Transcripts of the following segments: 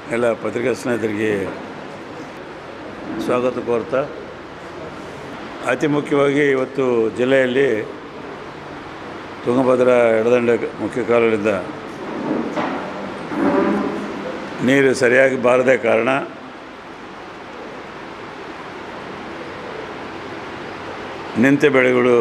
ಎಲ್ಲ ಪತ್ರಿಕಾ ಸ್ನೇಹಿತರಿಗೆ ಸ್ವಾಗತ ಕೋರ್ತಾ ಅತಿ ಮುಖ್ಯವಾಗಿ ಇವತ್ತು ಜಿಲ್ಲೆಯಲ್ಲಿ ತುಂಗಭದ್ರಾ ಎಡದಂಡ ಮುಖ್ಯ ಕಾಲುಗಳಿಂದ ನೀರು ಸರಿಯಾಗಿ ಬಾರದೇ ಕಾರಣ ನಿಂತ ಬೆಳೆಗಳು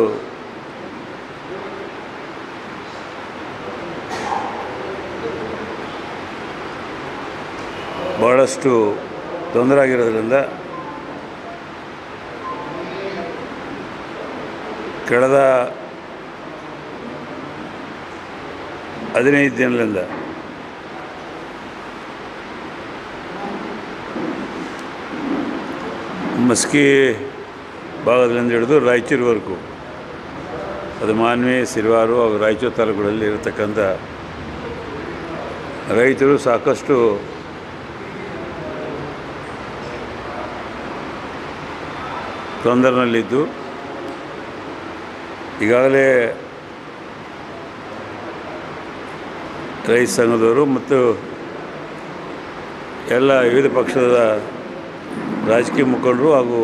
ಭಾಳಷ್ಟು ತೊಂದರೆ ಆಗಿರೋದ್ರಿಂದ ಕಳೆದ ಹದಿನೈದು ದಿನದಿಂದ ಮಸ್ಕಿ ಭಾಗದಿಂದ ಹಿಡಿದು ರಾಯಚೂರುವರೆಗೂ ಅದು ಮಾನ್ವಿ ಸಿರಿವಾರು ಹಾಗೂ ರಾಯಚೂರು ತಾಲೂಕುಗಳಲ್ಲಿ ಇರತಕ್ಕಂಥ ರೈತರು ಸಾಕಷ್ಟು ತೊಂದರೆನಲ್ಲಿದ್ದು ಈಗಾಗಲೇ ರೈತ ಸಂಘದವರು ಮತ್ತು ಎಲ್ಲ ವಿವಿಧ ಪಕ್ಷದ ರಾಜಕೀಯ ಮುಖಂಡರು ಹಾಗೂ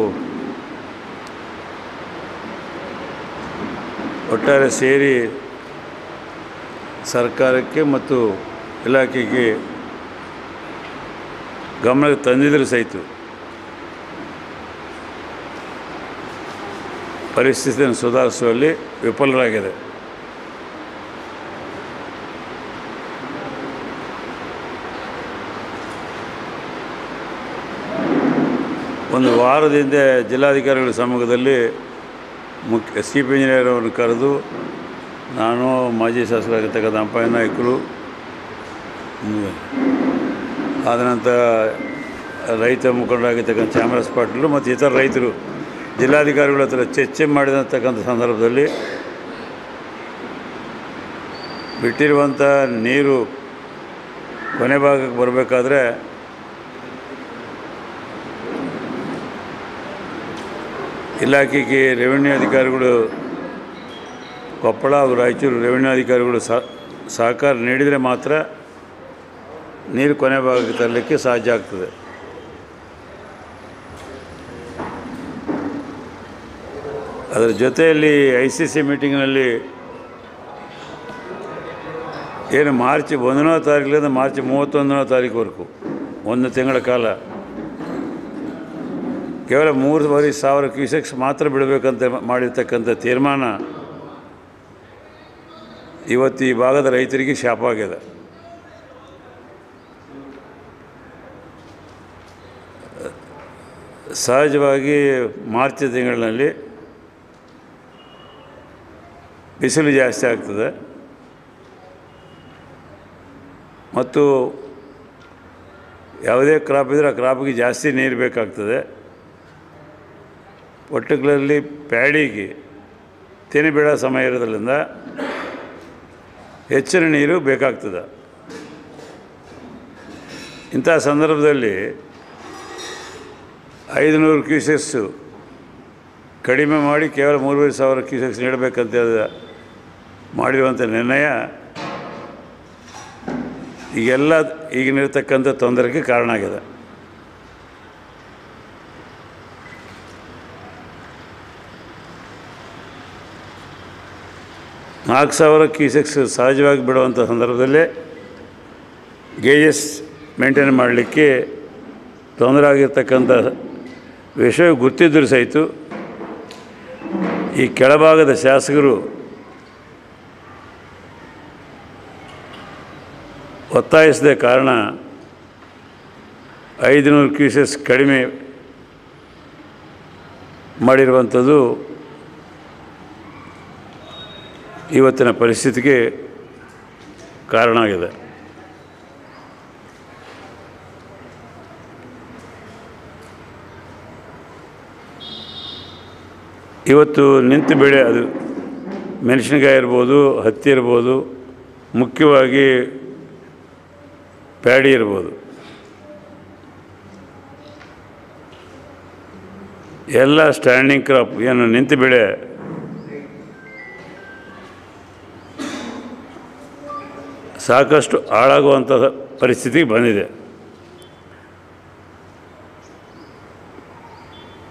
ಒಟ್ಟಾರೆ ಸೇರಿ ಸರ್ಕಾರಕ್ಕೆ ಮತ್ತು ಇಲಾಖೆಗೆ ಗಮನಕ್ಕೆ ತಂದಿದ್ದರೂ ಸಹಿತ ಪರಿಸ್ಥಿತಿಯನ್ನು ಸುಧಾರಿಸುವಲ್ಲಿ ವಿಫಲರಾಗಿದೆ ಒಂದು ವಾರದ ಹಿಂದೆ ಜಿಲ್ಲಾಧಿಕಾರಿಗಳ ಸಮ್ಮುಖದಲ್ಲಿ ಮುಖ್ಯ ಚೀಫ್ ಇಂಜಿನಿಯರ್ ಅವರನ್ನು ಕರೆದು ನಾನು ಮಾಜಿ ಶಾಸಕರಾಗಿರ್ತಕ್ಕಂಥ ಅಂಪಯ್ಯ ನಾಯಕರು ಹ್ಮ್, ಆದ ನಂತರ ರೈತ ಮುಖಂಡರಾಗಿರ್ತಕ್ಕಂಥ ಚಾಮರಾಜ ಪಾಟೀಲು ಮತ್ತು ಇತರ ರೈತರು ಜಿಲ್ಲಾಧಿಕಾರಿಗಳ ಹತ್ರ ಚರ್ಚೆ ಮಾಡಿದಂತಕ್ಕಂಥ ಸಂದರ್ಭದಲ್ಲಿ ಬಿಟ್ಟಿರುವಂಥ ನೀರು ಕೊನೆ ಭಾಗಕ್ಕೆ ಬರಬೇಕಾದ್ರೆ ಇಲಾಖೆಗೆ ರೆವಿನ್ಯೂ ಅಧಿಕಾರಿಗಳು ಕೊಪ್ಪಳ ಹಾಗೂ ರಾಯಚೂರು ರೆವಿನ್ಯೂ ಅಧಿಕಾರಿಗಳು ಸಹ- ಸಹಕಾರ ನೀಡಿದರೆ ಮಾತ್ರ ನೀರು ಕೊನೆ ಭಾಗಕ್ಕೆ ತರಲಿಕ್ಕೆ ಸಾಧ್ಯ ಆಗ್ತದೆ ಅದರ ಜೊತೆಯಲ್ಲಿ ಐ ಸಿ ಸಿ ಮೀಟಿಂಗ್ನಲ್ಲಿ ಏನು ಮಾರ್ಚ್ ಒಂದನೇ ತಾರೀಕಿನಿಂದ ಮಾರ್ಚ್ ಮೂವತ್ತೊಂದನೇ ತಾರೀಕುವರೆಗೂ ಒಂದು ತಿಂಗಳ ಕಾಲ ಕೇವಲ ಮೂರುವರೆ ಸಾವಿರ ಕ್ಯೂಸೆಕ್ಸ್ ಮಾತ್ರ ಬಿಡಬೇಕಂತ ಮಾಡಿರ್ತಕ್ಕಂಥ ತೀರ್ಮಾನ ಇವತ್ತು ಈ ಭಾಗದ ರೈತರಿಗೆ ಶಾಪ ಆಗಿದೆ ಸಹಜವಾಗಿ ಮಾರ್ಚ್ ತಿಂಗಳಿನಲ್ಲಿ ಬಿಸಿಲು ಜಾಸ್ತಿ ಆಗ್ತದೆ ಮತ್ತು ಯಾವುದೇ ಕ್ರಾಪ್ ಇದ್ದರೆ ಆ ಕ್ರಾಪಿಗೆ ಜಾಸ್ತಿ ನೀರು ಬೇಕಾಗ್ತದೆ ಪರ್ಟಿಕ್ಯುಲರ್ಲಿ ಪ್ಯಾಡಿಗೆ ತೆನೆ ಬೀಳೋ ಸಮಯ ಇರೋದ್ರಿಂದ ಹೆಚ್ಚಿನ ನೀರು ಬೇಕಾಗ್ತದೆ ಇಂಥ ಸಂದರ್ಭದಲ್ಲಿ ಐದುನೂರು ಕ್ಯೂಸೆಕ್ಸು ಕಡಿಮೆ ಮಾಡಿ ಕೇವಲ ಮೂರುವರೆ ಸಾವಿರ ಕ್ಯೂಸೆಕ್ಸ್ ನೀಡಬೇಕಂತ ಮಾಡಿರುವಂಥ ನಿರ್ಣಯ ಈಗೆಲ್ಲ ಈಗಿನಿರ್ತಕ್ಕಂಥ ತೊಂದರೆಗೆ ಕಾರಣ ಆಗಿದೆ ನಾಲ್ಕು ಸಾವಿರ ಕ್ಯೂಸೆಕ್ಸ್ ಸಹಜವಾಗಿ ಬಿಡುವಂಥ ಸಂದರ್ಭದಲ್ಲೇ ಗೇಜಸ್ ಮೇಂಟೈನ್ ಮಾಡಲಿಕ್ಕೆ ತೊಂದರೆ ಆಗಿರ್ತಕ್ಕಂಥ ವಿಷಯ ಗೊತ್ತಿದ್ದರೂ ಸಹಿತ ಈ ಕೆಳಭಾಗದ ಶಾಸಕರು ಒತ್ತಾಯಿಸದ ಕಾರಣ ಐದುನೂರು ಕ್ಯೂಸೆಸ್ ಕಡಿಮೆ ಮಾಡಿರುವಂಥದ್ದು ಇವತ್ತಿನ ಪರಿಸ್ಥಿತಿಗೆ ಕಾರಣ ಆಗಿದೆ ಇವತ್ತು ನಿಂತ ಬೆಳೆ ಅದು ಮೆಣಸಿನಕಾಯಿ ಇರ್ಬೋದು ಹತ್ತಿ ಇರ್ಬೋದು ಮುಖ್ಯವಾಗಿ ಪ್ಯಾಡಿ ಇರ್ಬೋದು ಎಲ್ಲ ಸ್ಟ್ಯಾಂಡಿಂಗ್ ಕ್ರಾಪ್ ಏನು ನಿಂತ ಬೆಳೆ ಸಾಕಷ್ಟು ಹಾಳಾಗುವಂಥ ಪರಿಸ್ಥಿತಿಗೆ ಬಂದಿದೆ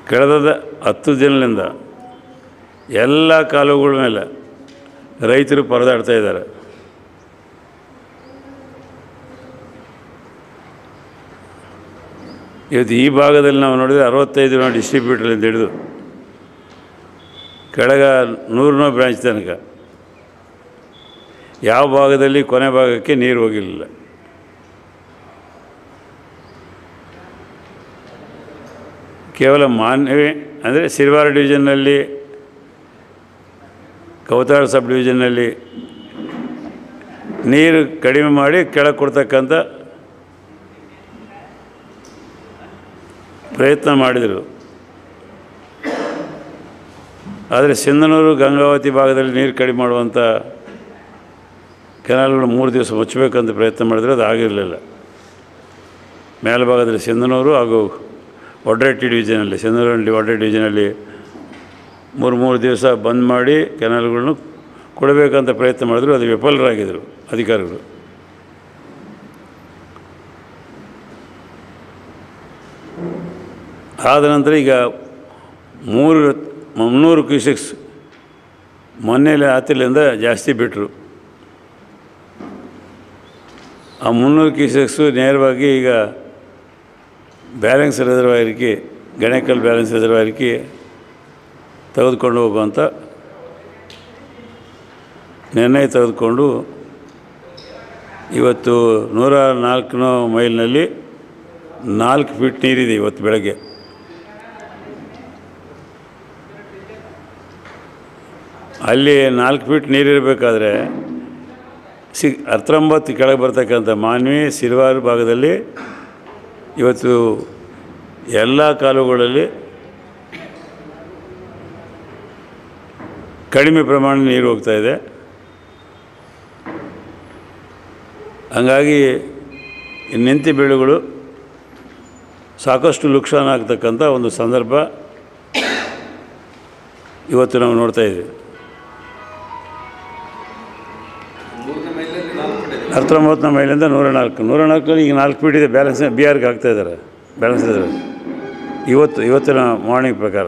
ಕಳೆದ ಹತ್ತು ದಿನದಿಂದ ಎಲ್ಲ ಕಾಲುಗಳ ಮೇಲೆ ರೈತರು ಪರದಾಡ್ತಾ ಇದ್ದಾರೆ ಇವತ್ತು ಈ ಭಾಗದಲ್ಲಿ ನಾವು ನೋಡಿದರೆ ಅರವತ್ತೈದು ನಾವು ಡಿಸ್ಟ್ರಿಬ್ಯೂಟರ್ಲಿಂದ ಹಿಡಿದು ಕೆಳಗ ನೂರನೋ ಬ್ರಾಂಚ್ ತನಕ ಯಾವ ಭಾಗದಲ್ಲಿ ಕೊನೆ ಭಾಗಕ್ಕೆ ನೀರು ಹೋಗಿರಲಿಲ್ಲ ಕೇವಲ ಮಾನ್ಯವೇ ಅಂದರೆ ಸಿರ್ವಾರ ಡಿವಿಷನ್ನಲ್ಲಿ ಕೌತಾಳ ಸಬ್ ಡಿವಿಷನ್ನಲ್ಲಿ ನೀರು ಕಡಿಮೆ ಮಾಡಿ ಕೆಳಗೆ ಕೊಡ್ತಕ್ಕಂಥ ಪ್ರಯತ್ನ ಮಾಡಿದರು ಆದರೆ ಸಿಂಧನೂರು ಗಂಗಾವತಿ ಭಾಗದಲ್ಲಿ ನೀರು ಕಡಿಮೆ ಮಾಡುವಂಥ ಕೆನಾಲ್ಗಳು ಮೂರು ದಿವಸ ಮುಚ್ಚಬೇಕಂತ ಪ್ರಯತ್ನ ಮಾಡಿದರೆ ಅದು ಆಗಿರಲಿಲ್ಲ ಮೇಲ್ಭಾಗದಲ್ಲಿ ಸಿಂಧನೂರು ಹಾಗೂ ಒಡ್ರೆಟ್ಟಿ ಡಿವಿಷನಲ್ಲಿ ಸಿಂಧನೂರಲ್ಲಿ ಒಡ್ರೆ ಡಿವಿಷನಲ್ಲಿ ಮೂರು ಮೂರು ದಿವಸ ಬಂದ್ ಮಾಡಿ ಕೆನಾಲ್ಗಳನ್ನು ಕೊಡಬೇಕಂತ ಪ್ರಯತ್ನ ಮಾಡಿದ್ರು ಅದು ವಿಫಲರಾಗಿದ್ದರು ಅಧಿಕಾರಿಗಳು ಆದ ನಂತರ ಈಗ ಮೂರು ಮುನ್ನೂರು ಕ್ಯೂಸೆಕ್ಸ್ ಮೊನ್ನೆಲೆ ಆತಿಲಿಂದ ಜಾಸ್ತಿ ಬಿಟ್ಟರು ಆ ಮುನ್ನೂರು ಕ್ಯೂಸೆಕ್ಸು ನೇರವಾಗಿ ಈಗ ಬ್ಯಾಲೆನ್ಸ್ ರಿಸರ್ವಾಯರ್ಗೆ ಗಣೇಕಲ್ ಬ್ಯಾಲೆನ್ಸ್ ರಿಸರ್ವಾಯರ್ಗೆ ತೆಗೆದುಕೊಂಡು ಹೋಗುವಂಥ ನಿರ್ಣಯ ತೆಗೆದುಕೊಂಡು ಇವತ್ತು ನೂರ ನಾಲ್ಕನೋ ಮೈಲ್ನಲ್ಲಿ ನಾಲ್ಕು ಫೀಟ್ ನೀರಿದೆ ಇವತ್ತು ಬೆಳಗ್ಗೆ ಅಲ್ಲಿ ನಾಲ್ಕು ಫೀಟ್ ನೀರಿರಬೇಕಾದ್ರೆ ಸಿ ಹತ್ತೊಂಬತ್ತು ಕೆಳಗೆ ಬರ್ತಕ್ಕಂಥ ಮಾನ್ವಿ ಸಿಲ್ವಾರ್ ಭಾಗದಲ್ಲಿ ಇವತ್ತು ಎಲ್ಲ ಕಾಲುಗಳಲ್ಲಿ ಕಡಿಮೆ ಪ್ರಮಾಣ ನೀರು ಹೋಗ್ತಾ ಇದೆ ಹಂಗಾಗಿ ಈ ನಿಂತಿ ಬೆಳೆಗಳು ಸಾಕಷ್ಟು ನುಕ್ಸಾನ ಆಗ್ತಕ್ಕಂಥ ಒಂದು ಸಂದರ್ಭ ಇವತ್ತು ನಾವು ನೋಡ್ತಾ ಇದ್ದೀವಿ ಹತ್ತೊಂಬತ್ತನೇ ಮೈಲಿಂದ ನೂರ ನಾಲ್ಕು ನೂರ ನಾಲ್ಕರಲ್ಲಿ ಈಗ ನಾಲ್ಕು ಫೀಟ್ ಇದೆ ಬ್ಯಾಲೆನ್ಸ್ ಬಿ ಆರ್ಗೆ ಹಾಕ್ತಾ ಇದ್ದಾರೆ ಬ್ಯಾಲೆನ್ಸ್ ಇದ್ದಾರೆ ಇವತ್ತು ಇವತ್ತಿನ ಮಾರ್ನಿಂಗ್ ಪ್ರಕಾರ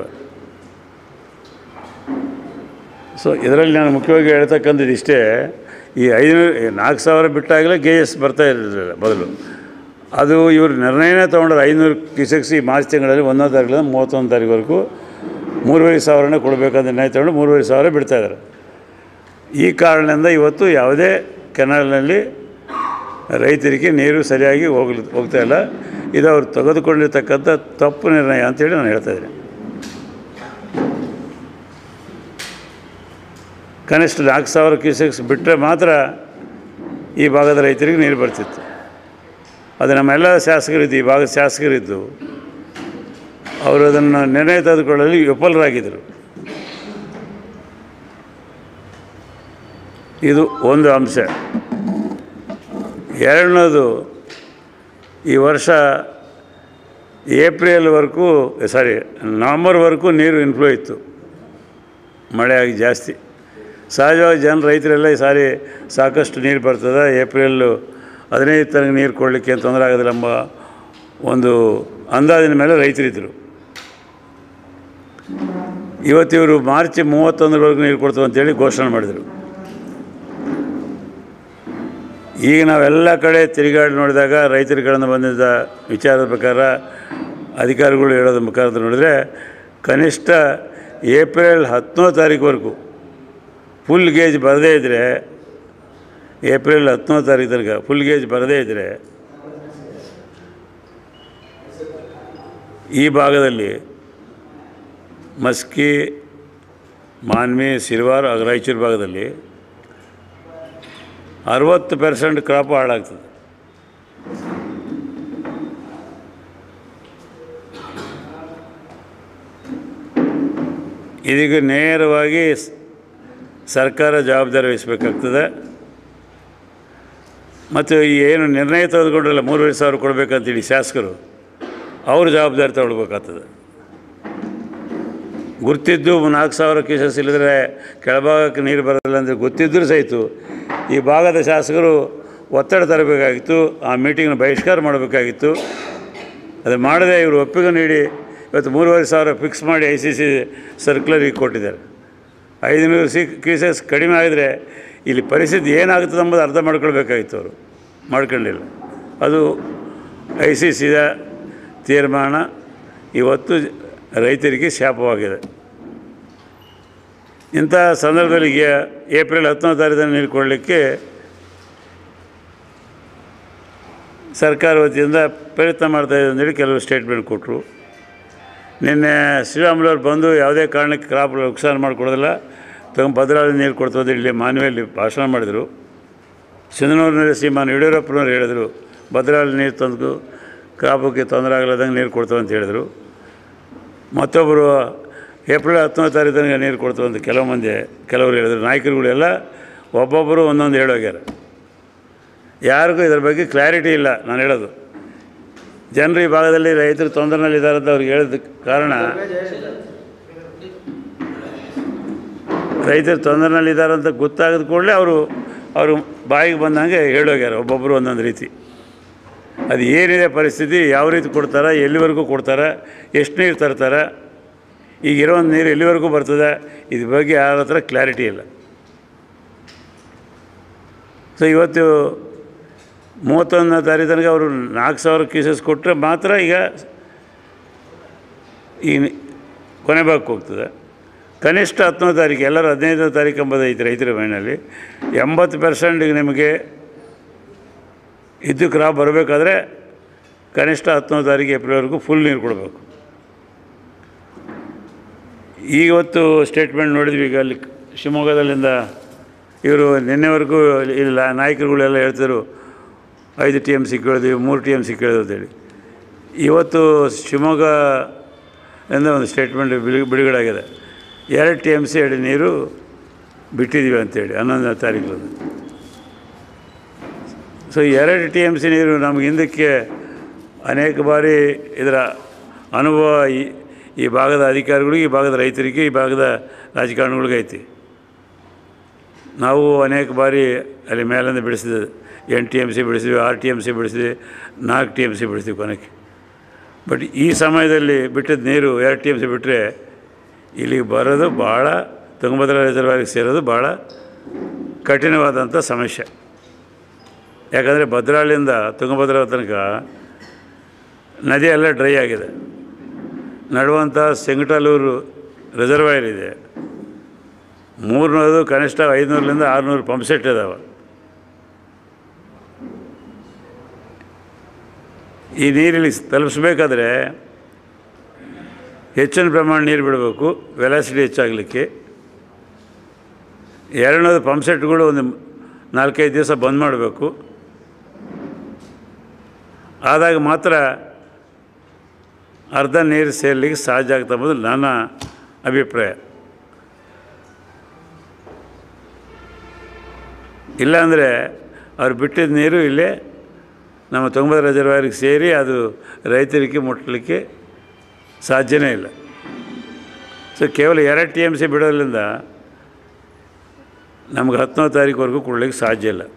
ಸೊ ಇದರಲ್ಲಿ ನಾನು ಮುಖ್ಯವಾಗಿ ಹೇಳ್ತಕ್ಕಂಥದ್ದು ಇಷ್ಟೇ ಈ ಐನೂರು ನಾಲ್ಕು ಸಾವಿರ ಬಿಟ್ಟಾಗಲೇ ಕೆ ಎಸ್ ಬರ್ತಾ ಇರಲಿಲ್ಲ ಬದಲು ಅದು ಇವರು ನಿರ್ಣಯನೇ ತೊಗೊಂಡ್ರೆ ಐನೂರು ಕಿಸಕ್ಸಿ ಮಾರ್ಚ್ ತಿಂಗಳಲ್ಲಿ ಒಂದನೇ ತಾರೀಕಿಂದ ಮೂವತ್ತೊಂದು ತಾರೀಕುವರೆಗೂ ಮೂರುವರೆ ಸಾವಿರನೇ ಕೊಡಬೇಕಂತ ನಿರ್ಣಯ ತೊಗೊಂಡು ಮೂರುವರೆ ಸಾವಿರ ಬಿಡ್ತಾ ಇದ್ದಾರೆ ಈ ಕಾರಣದಿಂದ ಇವತ್ತು ಯಾವುದೇ ಕೆನಾಲ್ನಲ್ಲಿ ರೈತರಿಗೆ ನೀರು ಸರಿಯಾಗಿ ಹೋಗ್ಲಿ ಹೋಗ್ತಾ ಇಲ್ಲ ಇದು ಅವರು ತೆಗೆದುಕೊಂಡಿರ್ತಕ್ಕಂಥ ತಪ್ಪು ನಿರ್ಣಯ ಅಂತೇಳಿ ನಾನು ಹೇಳ್ತಾ ಇದ್ದೀನಿ ಕನಿಷ್ಠ ನಾಲ್ಕು ಸಾವಿರ ಕ್ಯೂಸೆಕ್ಸ್ ಬಿಟ್ಟರೆ ಮಾತ್ರ ಈ ಭಾಗದ ರೈತರಿಗೆ ನೀರು ಬರ್ತಿತ್ತು ಅದು ನಮ್ಮೆಲ್ಲ ಶಾಸಕರಿದ್ದು ಈ ಭಾಗದ ಶಾಸಕರಿದ್ದು ಅವರು ಅದನ್ನು ನಿರ್ಣಯ ತೆಗೆದುಕೊಳ್ಳಲು ವಿಫಲರಾಗಿದ್ದರು ಇದು ಒಂದು ಅಂಶ ಎರಡನೇದು ಈ ವರ್ಷ ಏಪ್ರಿಲ್ವರೆಗೂ ಸಾರಿ ನವಂಬರ್ವರೆಗೂ ನೀರು ಇನ್ಫ್ಲೋ ಇತ್ತು ಮಳೆಯಾಗಿ ಜಾಸ್ತಿ ಸಹಜವಾಗಿ ಜನ ರೈತರೆಲ್ಲ ಈ ಸಾರಿ ಸಾಕಷ್ಟು ನೀರು ಬರ್ತದೆ ಏಪ್ರಿಲ್ಲು ಹದಿನೈದು ತನಕ ನೀರು ಕೊಡಲಿಕ್ಕೆ ಏನು ತೊಂದರೆ ಆಗೋದಿಲ್ಲ ಎಂಬ ಒಂದು ಅಂದಾಜಿನ ಮೇಲೆ ರೈತರಿದ್ದರು ಇವತ್ತು ಇವರು ಮಾರ್ಚ್ ಮೂವತ್ತೊಂದರವರೆಗೂ ನೀರು ಕೊಡ್ತೇವೆ ಅಂತೇಳಿ ಘೋಷಣೆ ಮಾಡಿದರು ಈಗ ನಾವೆಲ್ಲ ಕಡೆ ತಿರುಗಾಡಿ ನೋಡಿದಾಗ ರೈತರ ಕಡೆಯಿಂದ ಬಂದಿದ್ದ ವಿಚಾರದ ಪ್ರಕಾರ ಅಧಿಕಾರಿಗಳು ಹೇಳೋದ್ರ ಮುಖಾಂತರ ನೋಡಿದರೆ ಕನಿಷ್ಠ ಏಪ್ರಿಲ್ ಹತ್ತನೇ ತಾರೀಕುವರೆಗೂ ಫುಲ್ ಗೇಜ್ ಬರದೇ ಇದ್ದರೆ ಏಪ್ರಿಲ್ ಹತ್ತನೇ ತಾರೀಕು ತನಕ ಫುಲ್ ಗೇಜ್ ಬರದೇ ಇದ್ದರೆ ಈ ಭಾಗದಲ್ಲಿ ಮಸ್ಕಿ ಮಾನ್ವಿ ಸಿಲ್ವಾರ್ ಹಾಗೂ ರಾಯಚೂರು ಭಾಗದಲ್ಲಿ ಅರವತ್ತು ಪರ್ಸೆಂಟ್ ಕ್ರಾಪ್ ಹಾಳಾಗ್ತದೆ ಇದೀಗ ನೇರವಾಗಿ ಸ್- ಸರ್ಕಾರ ಜವಾಬ್ದಾರಿ ವಹಿಸಬೇಕಾಗ್ತದೆ ಮತ್ತು ಈ ಏನು ನಿರ್ಣಯ ತೆಗೆದುಕೊಂಡ್ರಲ್ಲ ಮೂರುವರೆ ಸಾವಿರ ಕೊಡಬೇಕಂತೇಳಿ ಶಾಸಕರು ಅವರು ಜವಾಬ್ದಾರಿ ತಗೊಳ್ಬೇಕಾಗ್ತದೆ ಗುರ್ತಿದ್ದು ನಾಲ್ಕು ಸಾವಿರ ಕೇಸಸ್ ಇಲ್ಲದ್ರೆ ಕೆಳಭಾಗಕ್ಕೆ ನೀರು ಬರೋದಿಲ್ಲ ಅಂದರೆ ಗೊತ್ತಿದ್ದರೂ ಸಹಿತ ಈ ಭಾಗದ ಶಾಸಕರು ಒತ್ತಡ ತರಬೇಕಾಗಿತ್ತು ಆ ಮೀಟಿಂಗ್ನ ಬಹಿಷ್ಕಾರ ಮಾಡಬೇಕಾಗಿತ್ತು ಅದು ಮಾಡದೆ ಇವರು ಒಪ್ಪಿಗೆ ನೀಡಿ ಇವತ್ತು ಮೂರುವರೆ ಸಾವಿರ ಫಿಕ್ಸ್ ಮಾಡಿ ಐ ಸಿ ಸಿ ಸರ್ಕ್ಯುಲರಿಗೆ ಕೊಟ್ಟಿದ್ದಾರೆ ಐದುನೂರು ಸಿ ಕೇಸಸ್ ಕಡಿಮೆ ಆಗಿದ್ರೆ ಇಲ್ಲಿ ಪರಿಸ್ಥಿತಿ ಏನಾಗುತ್ತದೆ ಎಂಬುದು ಅರ್ಥ ಮಾಡ್ಕೊಳ್ಬೇಕಾಗಿತ್ತು ಅವರು ಮಾಡ್ಕೊಂಡಿಲ್ಲ ಅದು ಐ ಸಿ ಸಿದ ತೀರ್ಮಾನ ಇವತ್ತು ರೈತರಿಗೆ ಶಾಪವಾಗಿದೆ ಇಂಥ ಸಂದರ್ಭದಲ್ಲಿ ಈಗ ಏಪ್ರಿಲ್ ಹತ್ತನೇ ತಾರೀಕು ನೀರು ಕೊಡಲಿಕ್ಕೆ ಸರ್ಕಾರ ವತಿಯಿಂದ ಪ್ರಯತ್ನ ಮಾಡ್ತಾಯಿದೆ ಅಂತೇಳಿ ಕೆಲವು ಸ್ಟೇಟ್ಮೆಂಟ್ ಕೊಟ್ಟರು ನಿನ್ನೆ ಶ್ರೀರಾಮುಲವ್ರು ಬಂದು ಯಾವುದೇ ಕಾರಣಕ್ಕೆ ಕ್ರಾಪ್ ನುಕ್ಸಾನ ಮಾಡಿಕೊಡೋದಿಲ್ಲ ತಗೊಂಡು ಭದ್ರಾವತಿ ನೀರು ಕೊಡ್ತದೆ ಇಲ್ಲಿ ಮಾನ್ಯದಲ್ಲಿ ಭಾಷಣ ಮಾಡಿದರು ಸಿಂಧನೂರಿನಲ್ಲಿ ಶ್ರೀಮಾನ್ ಯಡಿಯೂರಪ್ಪನವ್ರು ಹೇಳಿದರು ಭದ್ರಾವತಿ ನೀರು ತಂದು ಕ್ರಾಪಕ್ಕೆ ತೊಂದರೆ ಆಗಲಾದಂಗೆ ನೀರು ಕೊಡ್ತೇವೆ ಅಂತ ಹೇಳಿದರು ಮತ್ತೊಬ್ಬರು ಏಪ್ರಿಲ್ ಹತ್ತನೇ ತಾರೀಕು ತನಕ ನೀರು ಕೊಡ್ತೇವೆ ಅಂತ ಕೆಲವು ಮಂದಿ ಕೆಲವರು ಹೇಳಿದರು ನಾಯಕರುಗಳೆಲ್ಲ ಒಬ್ಬೊಬ್ಬರು ಒಂದೊಂದು ಹೇಳೋಗ್ಯಾರ ಯಾರಿಗೂ ಇದ್ರ ಬಗ್ಗೆ ಕ್ಲಾರಿಟಿ ಇಲ್ಲ ನಾನು ಹೇಳೋದು ಜನರು ಈ ಭಾಗದಲ್ಲಿ ರೈತರು ತೊಂದರೆನಲ್ಲಿದ್ದಾರೆ ಅಂತ ಅವ್ರಿಗೆ ಹೇಳಿದ ಕಾರಣ ರೈತರು ತೊಂದರೆನಲ್ಲಿದ್ದಾರೆ ಅಂತ ಗೊತ್ತಾಗದ ಕೂಡಲೇ ಅವರು ಅವರು ಬಾಯಿಗೆ ಬಂದಂಗೆ ಹೇಳೋಗ್ಯಾರ ಒಬ್ಬೊಬ್ಬರು ಒಂದೊಂದು ರೀತಿ ಅದು ಏನಿದೆ ಪರಿಸ್ಥಿತಿ ಯಾವ ರೀತಿ ಕೊಡ್ತಾರೆ ಎಲ್ಲಿವರೆಗೂ ಕೊಡ್ತಾರೆ ಎಷ್ಟು ನೀರು ತರ್ತಾರೆ ಈಗ ಇರೋ ನೀರು ಎಲ್ಲಿವರೆಗೂ ಬರ್ತದೆ ಇದ್ರ ಬಗ್ಗೆ ಯಾರ ಹತ್ರ ಕ್ಲಾರಿಟಿ ಇಲ್ಲ ಸೊ ಇವತ್ತು ಮೂವತ್ತೊಂದನೇ ತಾರೀಕು ತನಕ ಅವರು ನಾಲ್ಕು ಸಾವಿರ ಕೇಸಸ್ ಕೊಟ್ಟರೆ ಮಾತ್ರ ಈಗ ಈ ಕೊನೆ ಭಾಗಕ್ಕೆ ಹೋಗ್ತದೆ ಕನಿಷ್ಠ ಹತ್ತನೇ ತಾರೀಕು ಎಲ್ಲರೂ ಹದಿನೈದನೇ ತಾರೀಕು ಎಂಬುದು ಐತೆ ರೈತರ ಮೈನಲ್ಲಿ ಎಂಬತ್ತು ಪರ್ಸೆಂಟಿಗೆ ನಿಮಗೆ ಇದ್ದು ಕ್ರಾಪ್ ಬರಬೇಕಾದ್ರೆ ಕನಿಷ್ಠ ಹತ್ತನೇ ತಾರೀಕು ಏಪ್ರಿಲ್ವರೆಗೂ ಫುಲ್ ನೀರು ಕೊಡಬೇಕು ಇವತ್ತು ಸ್ಟೇಟ್ಮೆಂಟ್ ನೋಡಿದ್ವಿ ಈಗ ಅಲ್ಲಿ ಶಿವಮೊಗ್ಗದಲ್ಲಿಂದ ಇವರು ನಿನ್ನೆವರೆಗೂ ಇಲ್ಲ ನಾಯಕರುಗಳೆಲ್ಲ ಹೇಳ್ತಿದ್ರು ಐದು ಟಿ ಎಮ್ ಸಿ ಕೇಳಿದ್ವಿ ಮೂರು ಟಿ ಎಮ್ ಸಿ ಕೇಳಿದ್ವಿ ಅಂತೇಳಿ ಇವತ್ತು ಶಿವಮೊಗ್ಗ ಎಂದ ಒಂದು ಸ್ಟೇಟ್ಮೆಂಟ್ ಬಿಡು ಬಿಡುಗಡೆ ಆಗಿದೆ ಎರಡು ಟಿ ಎಮ್ ಸಿ ಅಡಿ ನೀರು ಬಿಟ್ಟಿದ್ದೀವಿ ಅಂತೇಳಿ ಹನ್ನೊಂದನೇ ತಾರೀಕು ಸೊ ಎರಡು ಟಿ ಎಮ್ ಸಿ ನೀರು ನಮ್ಗೆ ಹಿಂದಕ್ಕೆ ಅನೇಕ ಬಾರಿ ಇದರ ಅನುಭವ ಈ ಈ ಭಾಗದ ಅಧಿಕಾರಿಗಳಿಗೆ ಈ ಭಾಗದ ರೈತರಿಗೆ ಈ ಭಾಗದ ರಾಜಕಾರಣಿಗಳಿಗೆ ಐತಿ ನಾವು ಅನೇಕ ಬಾರಿ ಅಲ್ಲಿ ಮೇಲಿಂದ ಬಿಡಿಸಿದ್ವಿ ಎಂಟು ಟಿ ಎಮ್ ಸಿ ಬಿಡಿಸಿದ್ವಿ ಆರು ಟಿ ಎಮ್ ಸಿ ಬಿಡಿಸಿದ್ವಿ ನಾಲ್ಕು ಟಿ ಎಮ್ ಸಿ ಬಿಡಿಸಿದ್ವಿ ಕೊನೆಗೆ ಬಟ್ ಈ ಸಮಯದಲ್ಲಿ ಬಿಟ್ಟಿದ್ದ ನೀರು ಎರಡು ಟಿ ಎಮ್ ಸಿ ಬಿಟ್ಟರೆ ಇಲ್ಲಿಗೆ ಬರೋದು ಭಾಳ ತುಂಗಭದ್ರಾ ರಿಸರ್ವಾಯರ್ಗೆ ಸೇರೋದು ಭಾಳ ಕಠಿಣವಾದಂಥ ಸಮಸ್ಯೆ ಯಾಕಂದರೆ ಭದ್ರಾಳಿಂದ ತುಂಗಭದ್ರಾ ತನಕ ನದಿ ಎಲ್ಲ ಡ್ರೈ ಆಗಿದೆ ನಡುವಂಥ ಸೆಂಗಟಲೂರು ರಿಸರ್ವಾಯರ್ ಇದೆ ಮೂರನೇದು ಕನಿಷ್ಠ ಐದುನೂರರಿಂದ ಆರುನೂರು ಪಂಪ್ ಸೆಟ್ ಇದಾವೆ ಈ ನೀರಿಲ್ಲಿ ತಲುಪಿಸ್ಬೇಕಾದ್ರೆ ಹೆಚ್ಚಿನ ಪ್ರಮಾಣ ನೀರು ಬಿಡಬೇಕು ವೆಲಾಸಿಟಿ ಹೆಚ್ಚಾಗಲಿಕ್ಕೆ ಎರಡನೇದು ಪಂಪ್ ಸೆಟ್ಗಳು ಒಂದು ನಾಲ್ಕೈದು ದಿವಸ ಬಂದ್ ಮಾಡಬೇಕು ಆದಾಗ ಮಾತ್ರ ಅರ್ಧ ನೀರು ಸೇರ್ಲಿಕ್ಕೆ ಸಾಧ್ಯ ಆಗ್ತಾ ಎಂಬುದು ನನ್ನ ಅಭಿಪ್ರಾಯ ಇಲ್ಲಾಂದರೆ ಅವ್ರು ಬಿಟ್ಟಿದ್ದ ನೀರು ಇಲ್ಲೇ ನಮ್ಮ ತುಂಗಭದ್ರಾ ರಿಸರ್ವಾಯರ್ಗೆ ಸೇರಿ ಅದು ರೈತರಿಗೆ ಮುಟ್ಟಲಿಕ್ಕೆ ಸಾಧ್ಯನೇ ಇಲ್ಲ ಸೊ ಕೇವಲ ಎರಡು ಟಿ ಎಮ್ ಸಿ ಬಿಡೋದ್ರಿಂದ ನಮ್ಗೆ ಹತ್ತನೇ ತಾರೀಕುವರೆಗೂ ಕೊಡಲಿಕ್ಕೆ ಸಾಧ್ಯ ಇಲ್ಲ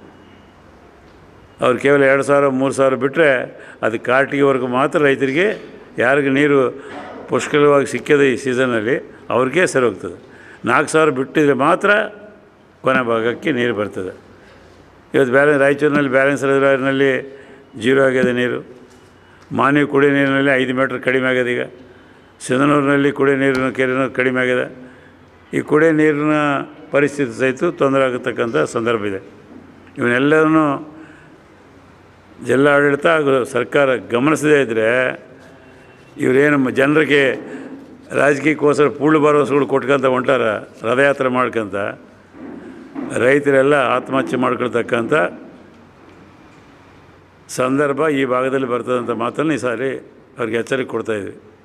ಅವ್ರು ಕೇವಲ ಎರಡು ಸಾವಿರ ಮೂರು ಸಾವಿರ ಬಿಟ್ಟರೆ ಅದು ಕಾರ್ಟಿಗೆವರೆಗೂ ಮಾತ್ರ ರೈತರಿಗೆ ಯಾರಿಗೆ ನೀರು ಪುಷ್ಕಲವಾಗಿ ಸಿಕ್ಕಿದೆ ಈ ಸೀಸನಲ್ಲಿ ಅವ್ರಿಗೆ ಸರಿ ಹೋಗ್ತದೆ ನಾಲ್ಕು ಸಾವಿರ ಬಿಟ್ಟಿದ್ರೆ ಮಾತ್ರ ಕೊನೆ ಭಾಗಕ್ಕೆ ನೀರು ಬರ್ತದೆ ಇವತ್ತು ಬ್ಯಾಲೆನ್ಸ್ ರಾಯಚೂರಿನಲ್ಲಿ ಬ್ಯಾಲೆನ್ಸ್ ರಿಸರ್ವಾಯರ್ನಲ್ಲಿ ಜೀರೋ ಆಗಿದೆ ನೀರು ಮಾನವ ಕುಡಿಯೋ ನೀರಿನಲ್ಲಿ ಐದು ಮೀಟ್ರ್ ಕಡಿಮೆ ಆಗಿದೆ ಈಗ ಸಿಂಧನೂರಿನಲ್ಲಿ ಕುಡಿಯೋ ನೀರಿನ ಕೆರೆನೂ ಕಡಿಮೆ ಆಗಿದೆ ಈ ಕುಡಿಯೋ ನೀರಿನ ಪರಿಸ್ಥಿತಿ ಸಹಿತ ತೊಂದರೆ ಆಗತಕ್ಕಂಥ ಸಂದರ್ಭ ಇದೆ ಇವನ್ನೆಲ್ಲರನ್ನೂ ಜಿಲ್ಲಾಡಳಿತ ಹಾಗೂ ಸರ್ಕಾರ ಗಮನಿಸದೇ ಇದ್ದರೆ ಇವರೇನು ಜನರಿಗೆ ರಾಜಕೀಯಕ್ಕೋಸ್ಕರ ಪೂರ್ಣ ಭರವಸೆಗಳು ಕೊಟ್ಕೊಂತ ಹೊಂಟಾರ ರಥಯಾತ್ರೆ ಮಾಡ್ಕೊಂತ ರೈತರೆಲ್ಲ ಆತ್ಮಹತ್ಯೆ ಮಾಡ್ಕೊಳ್ತಕ್ಕಂಥ ಸಂದರ್ಭ ಈ ಭಾಗದಲ್ಲಿ ಬರ್ತದಂಥ ಮಾತನ್ನು ಈ ಸಾರಿ ಅವ್ರಿಗೆ ಎಚ್ಚರಿಕೆ ಕೊಡ್ತಾಯಿದ್ವಿ